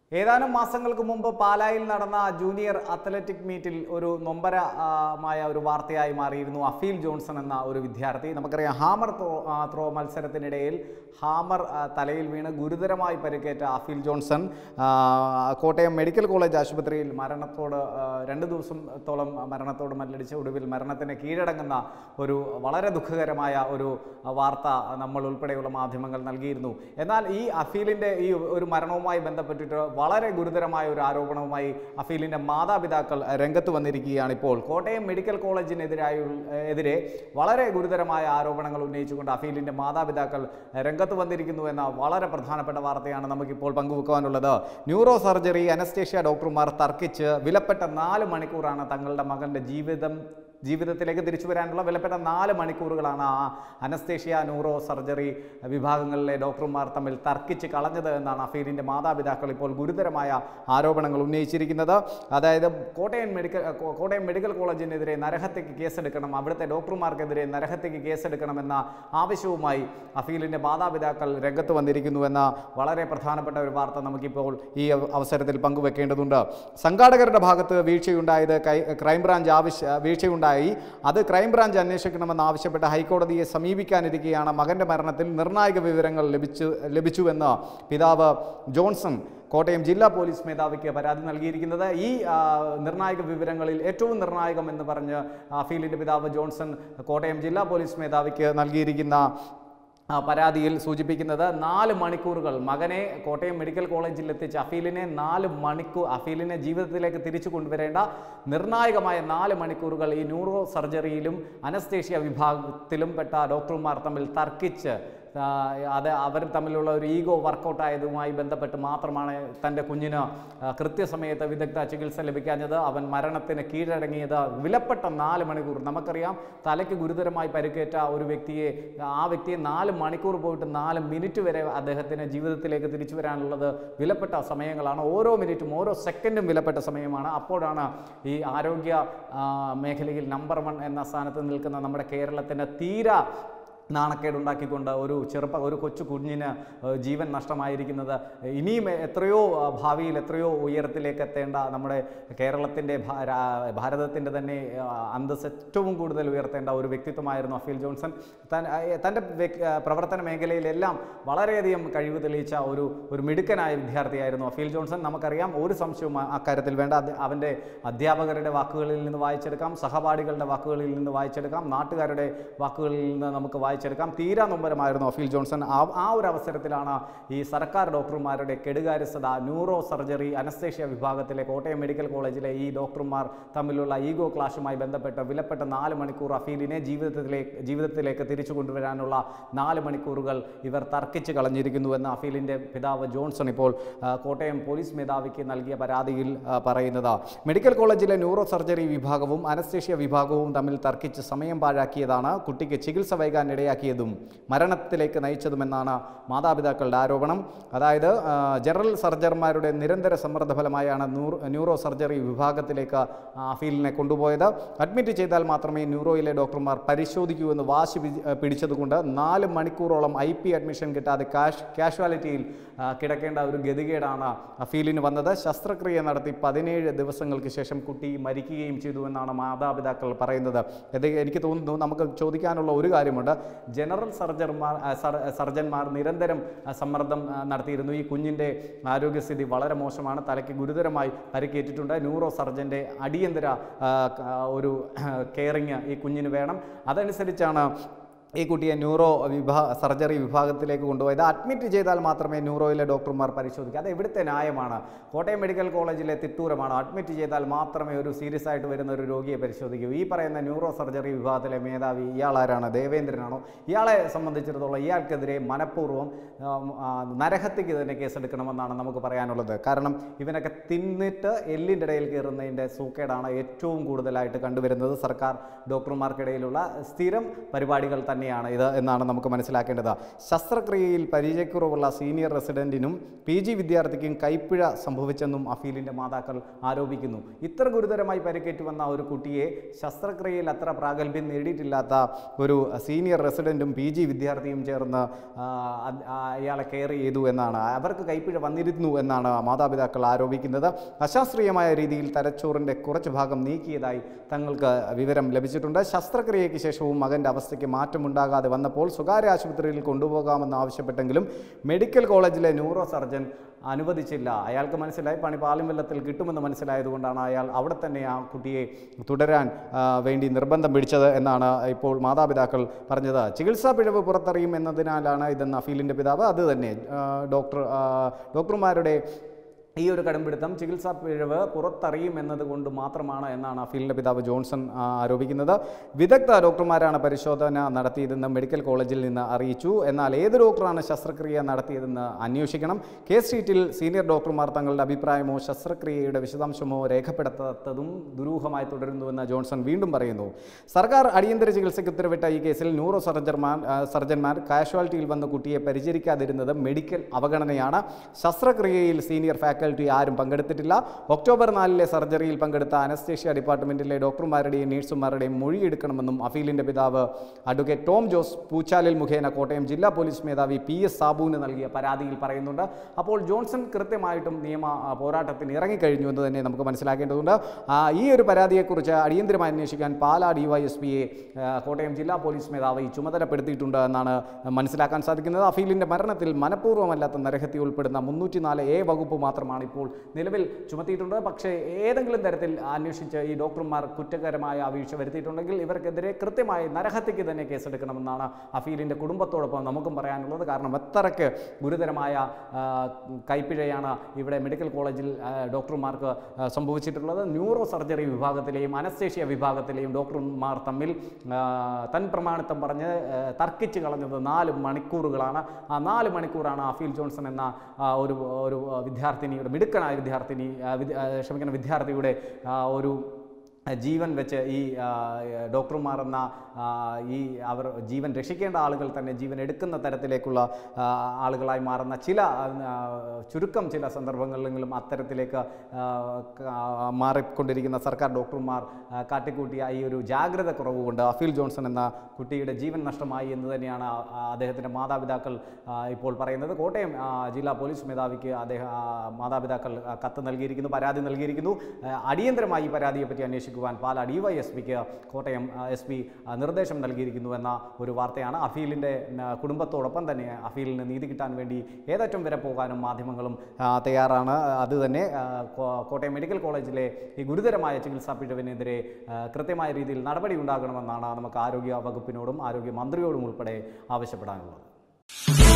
ഏതാനും മാസങ്ങൾക്ക് മുമ്പ് പാലായിൽ നടന്ന ജൂനിയർ അത്ലറ്റിക് മീറ്റിൽ ഒരു നൊമ്പരമായ ഒരു വാർത്തയായി മാറിയിരുന്നു അഫീൽ ജോൺസൺ എന്ന ഒരു വിദ്യാർത്ഥി നമുക്കറിയാം ഹാമർ ത്രോ ആ, ത്രോ മത്സരത്തിനിടയിൽ ഹാമർ ആ, തലയിൽ വീണ് ഗുരുതരമായി പരിക്കേറ്റ അഫീൽ ജോൺസൺ ആ, കോട്ടയം മെഡിക്കൽ കോളേജ് ആശുപത്രിയിൽ മരണത്തോട് ആ, രണ്ട് ദിവസത്തോളം മരണത്തോട് മല്ലടിച്ച് ഒടുവിൽ മരണത്തിന് കീഴടങ്ങുന്ന ഒരു വളരെ ദുഃഖകരമായ ഒരു വാർത്ത നമ്മൾ ഉൾപ്പെടെയുള്ള മാധ്യമങ്ങൾ നൽകിയിരുന്നു എന്നാൽ ഈ അഫീലിൻ്റെ ഈ ഒരു മരണവുമായി ബന്ധപ്പെട്ടിട്ട് വളരെ ഗുരുതരമായ ഒരു ആരോപണവുമായി അഫീലിൻ്റെ മാതാപിതാക്കൾ രംഗത്ത് വന്നിരിക്കുകയാണ് ഇപ്പോൾ കോട്ടയം മെഡിക്കൽ കോളേജിനെതിരായ എതിരെ വളരെ ഗുരുതരമായ ആരോപണങ്ങൾ ഉന്നയിച്ചുകൊണ്ട് അഫീലിൻ്റെ മാതാപിതാക്കൾ രംഗത്ത് വന്നിരിക്കുന്നു എന്ന വളരെ പ്രധാനപ്പെട്ട വാർത്തയാണ് നമുക്കിപ്പോൾ പങ്കുവെക്കാനുള്ളത് ന്യൂറോ സർജറി അനസ്തേഷ്യ ഡോക്ടർമാർ തർക്കിച്ച് വിലപ്പെട്ട നാല് മണിക്കൂറാണ് തങ്ങളുടെ മകൻ്റെ ജീവിതം ജീവിതത്തിലേക്ക് തിരിച്ചു വരാനുള്ള വിലപ്പെട്ട നാല് മണിക്കൂറുകളാണ് ആ അനസ്തേഷ്യ ന്യൂറോ സർജറി വിഭാഗങ്ങളിലെ ഡോക്ടർമാർ തമ്മിൽ തർക്കിച്ച് കളഞ്ഞത് എന്നാണ് അഫീലിൻ്റെ മാതാപിതാക്കൾ ഇപ്പോൾ ഗുരുതരമായ ആരോപണങ്ങൾ ഉന്നയിച്ചിരിക്കുന്നത് അതായത് കോട്ടയം മെഡിക്കൽ കോ- കോട്ടയം മെഡിക്കൽ കോളേജിനെതിരെ നരഹത്യക്ക് കേസെടുക്കണം അവിടുത്തെ ഡോക്ടർമാർക്കെതിരെ നരഹത്യക്ക് കേസെടുക്കണമെന്ന ആവശ്യവുമായി അഫീലിൻ്റെ മാതാപിതാക്കൾ രംഗത്ത് വന്നിരിക്കുന്നുവെന്ന വളരെ പ്രധാനപ്പെട്ട ഒരു വാർത്ത നമുക്കിപ്പോൾ ഈ അവ- അവസരത്തിൽ പങ്കുവെക്കേണ്ടതുണ്ട് സംഘാടകരുടെ ഭാഗത്ത് വീഴ്ചയുണ്ടായത് കൈ- ക്രൈംബ്രാഞ്ച് ആവശ്യ വീഴ്ചയുണ്ടായി അത് ക്രൈംബ്രാഞ്ച് അന്വേഷിക്കണമെന്ന് ആവശ്യപ്പെട്ട് ഹൈക്കോടതിയെ സമീപിക്കാനിരിക്കെയാണ് മകന്റെ മരണത്തിൽ നിർണായക വിവരങ്ങൾ ലഭിച്ചു ലഭിച്ചുവെന്ന് പിതാവ് ജോൺസൺ കോട്ടയം ജില്ലാ പോലീസ് മേധാവിക്ക് പരാതി നൽകിയിരിക്കുന്നത് ഈ ആ, നിർണായക വിവരങ്ങളിൽ ഏറ്റവും നിർണായകം എന്ന് പറഞ്ഞ് അഫീലിൻ്റെ പിതാവ് ജോൺസൺ കോട്ടയം ജില്ലാ പോലീസ് മേധാവിക്ക് നൽകിയിരിക്കുന്ന ആ, പരാതിയിൽ സൂചിപ്പിക്കുന്നത് നാല് മണിക്കൂറുകൾ മകനെ കോട്ടയം മെഡിക്കൽ കോളേജിൽ എത്തിച്ച് അഫീലിനെ നാല് മണിക്കൂർ അഫീലിനെ ജീവിതത്തിലേക്ക് തിരിച്ചു കൊണ്ടുവരേണ്ട നിർണായകമായ നാല് മണിക്കൂറുകൾ ഈ ന്യൂറോ സർജറിയിലും അനസ്തേഷ്യ വിഭാഗത്തിലും പെട്ട ഡോക്ടർമാർ തമ്മിൽ തർക്കിച്ച് ആ, അത് അവർ തമ്മിലുള്ള ഒരു ഈഗോ വർക്കൗട്ട് ആയതുമായി ബന്ധപ്പെട്ട് മാത്രമാണ് തൻ്റെ കുഞ്ഞിന് ആ, കൃത്യസമയത്ത് വിദഗ്ധ ചികിത്സ ലഭിക്കാഞ്ഞത് അവൻ മരണത്തിന് കീഴടങ്ങിയത് വിലപ്പെട്ട നാല് മണിക്കൂർ നമുക്കറിയാം തലയ്ക്ക് ഗുരുതരമായി പരിക്കേറ്റ ഒരു വ്യക്തിയെ ആ വ്യക്തിയെ നാല് മണിക്കൂർ പോയിട്ട് നാല് മിനിറ്റ് വരെ അദ്ദേഹത്തിന് ജീവിതത്തിലേക്ക് തിരിച്ചു വരാനുള്ളത് വിലപ്പെട്ട സമയങ്ങളാണ് ഓരോ മിനിറ്റും ഓരോ സെക്കൻഡും വിലപ്പെട്ട സമയമാണ് അപ്പോഴാണ് ഈ ആരോഗ്യ ആ, മേഖലയിൽ നമ്പർ വൺ എന്ന സ്ഥാനത്ത് നിൽക്കുന്ന നമ്മുടെ കേരളത്തിൻ്റെ തീര നാണക്കേടുണ്ടാക്കിക്കൊണ്ട് ഒരു ചെറുപ്പ ഒരു കൊച്ചു കുഞ്ഞിന് ഏഹ്, ജീവൻ നഷ്ടമായിരിക്കുന്നത് ഇനിയും എത്രയോ ആ, ഭാവിയിൽ എത്രയോ ഉയരത്തിലേക്ക് എത്തേണ്ട നമ്മുടെ കേരളത്തിൻ്റെ ഭാരതത്തിൻ്റെ തന്നെ ആ, അന്തസ് ഏറ്റവും കൂടുതൽ ഉയർത്തേണ്ട ഒരു വ്യക്തിത്വമായിരുന്നു അഫീൽ ജോൺസൺ താൻ ആ, തൻ്റെ വ്യക്- ആ, പ്രവർത്തന മേഖലയിലെല്ലാം വളരെയധികം കഴിവ് തെളിയിച്ച ഒരു ഒരു മിടുക്കനായ വിദ്യാർത്ഥിയായിരുന്നു അഫീൽ ജോൺസൺ നമുക്കറിയാം ഒരു സംശയവും ആ- അക്കാര്യത്തിൽ വേണ്ട അത് അവൻ്റെ അധ്യാപകരുടെ വാക്കുകളിൽ നിന്ന് വായിച്ചെടുക്കാം സഹപാഠികളുടെ വാക്കുകളിൽ നിന്ന് വായിച്ചെടുക്കാം നാട്ടുകാരുടെ വാക്കുകളിൽ നിന്ന് നമുക്ക് വായിച്ചെടുക്കാം തീരാ നൊമ്പരമായിരുന്നു അഫീൽ ജോൺസൺ ആ ആ ഒരു അവസരത്തിലാണ് ഈ സർക്കാർ ഡോക്ടർമാരുടെ കെടുകാര്യസ്ഥത ന്യൂറോ സർജറി അനസ്തേഷ്യ വിഭാഗത്തിലെ കോട്ടയം മെഡിക്കൽ കോളേജിലെ ഈ ഡോക്ടർമാർ തമ്മിലുള്ള ഈഗോ ക്ലാഷുമായി ബന്ധപ്പെട്ട് വിലപ്പെട്ട നാല് മണിക്കൂർ അഫീലിനെ ജീവിതത്തിലേക്ക് ജീവിതത്തിലേക്ക് തിരിച്ചു കൊണ്ടുവരാനുള്ള നാല് മണിക്കൂറുകൾ ഇവർ തർക്കിച്ച് കളഞ്ഞിരിക്കുന്നുവെന്ന് അഫീലിൻ്റെ പിതാവ് ജോൺസൺ ഇപ്പോൾ ആ, കോട്ടയം പോലീസ് മേധാവിക്ക് നൽകിയ പരാതിയിൽ ആ, പറയുന്നത് മെഡിക്കൽ കോളേജിലെ ന്യൂറോ സർജറി വിഭാഗവും അനസ്തേഷ്യ വിഭാഗവും തമ്മിൽ തർക്കിച്ച് സമയം പാഴാക്കിയതാണ് കുട്ടിക്ക് ചികിത്സ വൈകാൻ ഇടയാക്കിയതും മരണത്തിലേക്ക് നയിച്ചതുമെന്നാണ് മാതാപിതാക്കളുടെ ആരോപണം അതായത് ആ, ജനറൽ സർജർമാരുടെ നിരന്തര സമ്മർദ്ദ ഫലമായാണ് ന്യൂറോ ന്യൂറോ സർജറി വിഭാഗത്തിലേക്ക് ആ, അഫീലിനെ കൊണ്ടുപോയത് അഡ്മിറ്റ് ചെയ്താൽ മാത്രമേ ന്യൂറോയിലെ ഡോക്ടർമാർ പരിശോധിക്കൂ എന്ന് വാശി പിടി- പിടിച്ചതുകൊണ്ട് നാല് മണിക്കൂറോളം ഐ പി അഡ്മിഷൻ കിട്ടാതെ കാഷ് കാഷ്വാലിറ്റിയിൽ ആ, കിടക്കേണ്ട ഒരു ഗതികേടാണ് അഫീലിന് വന്നത് ശസ്ത്രക്രിയ നടത്തി പതിനേഴ് ദിവസങ്ങൾക്ക് ശേഷം കുട്ടി മരിക്കുകയും ചെയ്തു എന്നാണ് മാതാപിതാക്കൾ പറയുന്നത് ഇത് എനിക്ക് തോന്നുന്നു നമുക്ക് ചോദിക്കാനുള്ള ഒരു കാര്യമുണ്ട് ജനറൽ സർജർമാർ ആ, സർ- സർജന്മാർ നിരന്തരം ആ, സമ്മർദ്ദം ആ, നടത്തിയിരുന്നു ഈ കുഞ്ഞിൻ്റെ ആരോഗ്യസ്ഥിതി വളരെ മോശമാണ് തലയ്ക്ക് ഗുരുതരമായി പരിക്കേറ്റിട്ടുണ്ട് ന്യൂറോ സർജൻ്റെ അടിയന്തര ആ, ക- ആ, ഒരു കെയറിങ് ഈ കുഞ്ഞിന് വേണം അതനുസരിച്ചാണ് ഈ കുട്ടിയെ ന്യൂറോ വിഭാ സർജറി വിഭാഗത്തിലേക്ക് കൊണ്ടുപോയത് അഡ്മിറ്റ് ചെയ്താൽ മാത്രമേ ന്യൂറോയിലെ ഡോക്ടർമാർ പരിശോധിക്കൂ അത് എവിടുത്തെ ന്യായമാണ് കോട്ടയം മെഡിക്കൽ കോളേജിലെ തിട്ടൂരമാണ് അഡ്മിറ്റ് ചെയ്താൽ മാത്രമേ ഒരു സീരിയസ് ആയിട്ട് വരുന്ന ഒരു രോഗിയെ പരിശോധിക്കൂ ഈ പറയുന്ന ന്യൂറോ സർജറി വിഭാഗത്തിലെ മേധാവി ഇയാളാരാണ് ദേവേന്ദ്രനാണോ ഇയാളെ സംബന്ധിച്ചിടത്തോളം ഇയാൾക്കെതിരെ മനഃപൂർവ്വം ആം, ആ, നരഹത്യക്ക് തന്നെ കേസെടുക്കണമെന്നാണ് നമുക്ക് പറയാനുള്ളത് കാരണം ഇവനൊക്കെ തിന്നിട്ട് എല്ലിൻ്റെ ഇടയിൽ കയറുന്നതിൻ്റെ സൂക്കേടാണ് ഏറ്റവും കൂടുതലായിട്ട് കണ്ടുവരുന്നത് സർക്കാർ ഡോക്ടർമാർക്കിടയിലുള്ള സ്ഥിരം പരിപാടികൾ തന്നെ തന്നെയാണ് ഇത് എന്നാണ് നമുക്ക് മനസ്സിലാക്കേണ്ടത് ശസ്ത്രക്രിയയിൽ പരിചയക്കുറവുള്ള സീനിയർ റെസിഡന്റിനും പി ജി വിദ്യാർത്ഥിക്കും കൈപ്പിഴ സംഭവിച്ചെന്നും അഫീലിൻ്റെ മാതാക്കൾ ആരോപിക്കുന്നു ഇത്ര ഗുരുതരമായി പരിക്കേറ്റു വന്ന ഒരു കുട്ടിയെ ശസ്ത്രക്രിയയിൽ അത്ര പ്രാഗൽഭ്യം നേടിയിട്ടില്ലാത്ത ഒരു സീനിയർ റെസിഡന്റും പി ജി വിദ്യാർത്ഥിയും ചേർന്ന് ആ, അത്- ആ, അയാളെ കെയർ ചെയ്തു എന്നാണ് അവർക്ക് കൈപ്പിഴ വന്നിരുന്നു എന്നാണ് മാതാപിതാക്കൾ ആരോപിക്കുന്നത് അശാസ്ത്രീയമായ രീതിയിൽ തലച്ചോറിൻ്റെ കുറച്ച് ഭാഗം നീക്കിയതായി തങ്ങൾക്ക് വിവരം ലഭിച്ചിട്ടുണ്ട് ശസ്ത്രക്രിയയ്ക്ക് ശേഷവും മകൻ്റെ അവസ്ഥയ്ക്ക് മാറ്റമുണ്ടാകാതെ വന്നപ്പോൾ സ്വകാര്യ ആശുപത്രിയിൽ കൊണ്ടുപോകാമെന്ന് ആവശ്യപ്പെട്ടെങ്കിലും മെഡിക്കൽ കോളേജിലെ ന്യൂറോ സർജൻ അനുവദിച്ചില്ല അയാൾക്ക് മനസ്സിലായി പണി പാലും വെള്ളത്തിൽ കിട്ടുമെന്ന് മനസ്സിലായതുകൊണ്ടാണ് അയാൾ അവിടെ തന്നെ ആ കുട്ടിയെ തുടരാൻ ആ, വേണ്ടി നിർബന്ധം പിടിച്ചത് എന്നാണ് ഇപ്പോൾ മാതാപിതാക്കൾ പറഞ്ഞത് ചികിത്സാ പിഴവ് പുറത്തറിയും എന്നതിനാലാണ് ഇതെന്ന് അഫീലിൻ്റെ പിതാവ് അത് തന്നെ ആ, ഡോക്ടർ ആ, ഡോക്ടർമാരുടെ ഈ ഒരു കടുംപിടുത്തം ചികിത്സാ പിഴവ് പുറത്തറിയും എന്നതുകൊണ്ട് മാത്രമാണ് എന്നാണ് അഫീലിൻ്റെ പിതാവ് ജോൺസൺ ആ, ആരോപിക്കുന്നത് വിദഗ്ധ ഡോക്ടർമാരാണ് പരിശോധന നടത്തിയതെന്ന് മെഡിക്കൽ കോളേജിൽ നിന്ന് അറിയിച്ചു എന്നാൽ ഏത് ഡോക്ടറാണ് ശസ്ത്രക്രിയ നടത്തിയതെന്ന് അന്വേഷിക്കണം കേസ് ഷീറ്റിൽ സീനിയർ ഡോക്ടർമാർ തങ്ങളുടെ അഭിപ്രായമോ ശസ്ത്രക്രിയയുടെ വിശദാംശമോ രേഖപ്പെടുത്താത്തതും ദുരൂഹമായി തുടരുന്നുവെന്ന് ജോൺസൺ വീണ്ടും പറയുന്നു സർക്കാർ അടിയന്തര ചികിത്സയ്ക്ക് ഉത്തരവിട്ട ഈ കേസിൽ ന്യൂറോ സർജന്മാർ ആ, സർജന്മാർ കാഷ്വാലിറ്റിയിൽ വന്ന കുട്ടിയെ പരിചരിക്കാതിരുന്നത് മെഡിക്കൽ അവഗണനയാണ് ശസ്ത്രക്രിയയിൽ സീനിയർ ഫാക്കൽറ്റി ആരും പങ്കെടുത്തിട്ടില്ല ഒക്ടോബർ നാലിലെ സർജറിയിൽ പങ്കെടുത്ത അനസ്തേഷ്യ ഡിപ്പാർട്ട്മെന്റിലെ ഡോക്ടർമാരുടെയും നഴ്സുമാരുടെയും മൊഴിയെടുക്കണമെന്നും അഫീലിന്റെ പിതാവ് അഡ്വക്കേറ്റ് ടോം ജോസ് പൂച്ചാലിൽ മുഖേന കോട്ടയം ജില്ലാ പോലീസ് മേധാവി പി എസ് സാബുവിന് നൽകിയ പരാതിയിൽ പറയുന്നുണ്ട് അപ്പോൾ ജോൺസൺ കൃത്യമായിട്ടും നിയമ ആ, പോരാട്ടത്തിന് ഇറങ്ങിക്കഴിഞ്ഞു എന്ന് തന്നെ നമുക്ക് മനസ്സിലാക്കേണ്ടതുണ്ട് ആ, ഈ ഒരു പരാതിയെക്കുറിച്ച് അടിയന്തരമായി അന്വേഷിക്കാൻ പാലാ ഡിവൈഎസ്പിയെ കോട്ടയം ജില്ലാ പോലീസ് മേധാവി ചുമതലപ്പെടുത്തിയിട്ടുണ്ട് എന്നാണ് മനസ്സിലാക്കാൻ സാധിക്കുന്നത് അഫീലിന്റെ മരണത്തിൽ മനഃപൂർവ്വമല്ലാത്ത നരഹത്യ ഉൾപ്പെടുന്ന മുന്നൂറ്റി നാല് എ വകുപ്പ് മാത്രമാണ് ഇപ്പോൾ നിലവിൽ ചുമത്തിയിട്ടുണ്ട് പക്ഷേ ഏതെങ്കിലും തരത്തിൽ അന്വേഷിച്ച് ഈ ഡോക്ടർമാർ കുറ്റകരമായ വീഴ്ച വരുത്തിയിട്ടുണ്ടെങ്കിൽ ഇവർക്കെതിരെ കൃത്യമായി നരഹത്യക്ക് തന്നെ കേസെടുക്കണമെന്നാണ് അഫീലിൻ്റെ കുടുംബത്തോടൊപ്പം നമുക്കും പറയാനുള്ളത് കാരണം അത്രയ്ക്ക് ഗുരുതരമായ ആ, കൈപ്പിഴയാണ് ഇവിടെ മെഡിക്കൽ കോളേജിൽ ആ, ഡോക്ടർമാർക്ക് ആ, സംഭവിച്ചിട്ടുള്ളത് ന്യൂറോ സർജറി വിഭാഗത്തിലെയും അനസ്തേഷ്യ വിഭാഗത്തിലെയും ഡോക്ടർമാർ തമ്മിൽ ആ, തൻ പ്രമാണിത്വം പറഞ്ഞ് ആ, തർക്കിച്ച് കളഞ്ഞത് നാല് മണിക്കൂറുകളാണ് ആ നാല് മണിക്കൂറാണ് അഫീൽ ജോൺസൺ എന്ന ആ, ഒരു ഒരു വിദ്യാർത്ഥിനിയുടെ മിടുക്കനായ വിദ്യാർത്ഥിനി ആ, വിദ്യ- ആ, ക്ഷമിക്കണം വിദ്യാർത്ഥിയുടെ ആ, ഒരു ജീവൻ വെച്ച് ഈ ആ, ഡോക്ടർമാർ എന്ന ആ, ഈ അവർ ജീവൻ രക്ഷിക്കേണ്ട ആളുകൾ തന്നെ ജീവൻ എടുക്കുന്ന തരത്തിലേക്കുള്ള ആ, ആളുകളായി മാറുന്ന ചില ആ, ചുരുക്കം ചില സന്ദർഭങ്ങളിലെങ്കിലും അത്തരത്തിലേക്ക് ആ, ക- മാറിക്കൊണ്ടിരിക്കുന്ന സർക്കാർ ഡോക്ടർമാർ ആ, കാട്ടിക്കൂട്ടിയ ഈ ഒരു ജാഗ്രത കുറവ് കൊണ്ട് അഫീൽ ജോൺസൺ എന്ന കുട്ടിയുടെ ജീവൻ നഷ്ടമായി എന്ന് തന്നെയാണ് ആ- ആ അദ്ദേഹത്തിൻ്റെ മാതാപിതാക്കൾ ആ, ഇപ്പോൾ പറയുന്നത് കോട്ടയം ആ, ജില്ലാ പോലീസ് മേധാവിക്ക് അദ്ദേഹം ആ, മാതാപിതാക്കൾ ആ, കത്ത് നൽകിയിരിക്കുന്നു പരാതി നൽകിയിരിക്കുന്നു ആ, അടിയന്തരമായി ഈ പരാതിയെപ്പറ്റി അന്വേഷിക്കുവാൻ പാലാ ഡിവൈ എസ് പിക്ക് കോട്ടയം എസ് പി നിർദ്ദേശം നൽകിയിരിക്കുന്നു എന്ന ഒരു വാർത്തയാണ് അഫീലിൻ്റെ ആ, കുടുംബത്തോടൊപ്പം തന്നെ അഫീലിന് നീതി കിട്ടാൻ വേണ്ടി ഏതറ്റം വരെ പോകാനും മാധ്യമങ്ങളും ആ, തയ്യാറാണ് അത് തന്നെ ആ, കോ- കോട്ടയം മെഡിക്കൽ കോളേജിലെ ഈ ഗുരുതരമായ ചികിത്സാ പിഴവിനെതിരെ ആ, കൃത്യമായ രീതിയിൽ നടപടി ഉണ്ടാകണമെന്നാണ് നമുക്ക് ആരോഗ്യ വകുപ്പിനോടും ആരോഗ്യ മന്ത്രിയോടും ഉൾപ്പെടെ ആവശ്യപ്പെടാനുള്ളത്